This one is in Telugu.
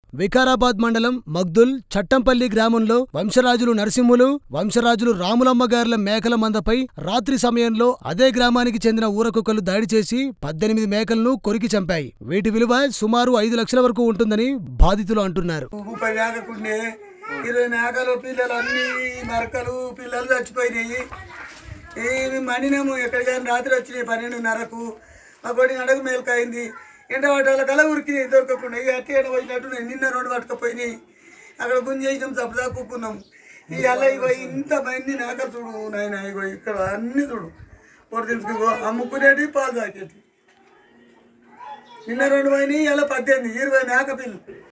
వికారాబాద్ మండలం మగ్దుల్ చట్టంపల్లి గ్రామంలో వంశరాజులు నరసింహులు వంశరాజులు రాములమ్మ గార్ల మేకల మందపై రాత్రి సమయంలో అదే గ్రామానికి చెందిన ఊరకుక్కలు దాడి చేసి పద్దెనిమిది మేకలను కొరికి చంపాయి వీటి విలువ సుమారు ఐదు లక్షల వరకు ఉంటుందని బాధితులు అంటున్నారు ముప్పై మేకకుండే ఇరవై మేకలు పిల్లలు అన్ని మరకలు పిల్లలు చచ్చిపోయినాయి ఇవి మండినాము ఎక్కడికైనా రాత్రి వచ్చినాయి పన్నెండున్నరకు మా కొడి గంటకు మేలుకైంది ఎండ పట్టాల కల ఉరికినాయి దొరకకుండా ఇక అట్టి ఎండ వచ్చినట్టున్నాయి నిన్న రెండు పట్టుకపోయినాయి అక్కడ గుంజ చేసినాం సబ్దా కూకున్నాం ఈ అల్ల ఇగో ఇంత మంది మేక చూడు నాయన ఇగో ఇక్కడ అన్ని చూడు పొడి తెలుసుకో అమ్ముకునేటి పాలు తాకేటి నిన్న రెండు పోయినాయి ఇలా పద్దెనిమిది ఇరవై మేక పిల్లలు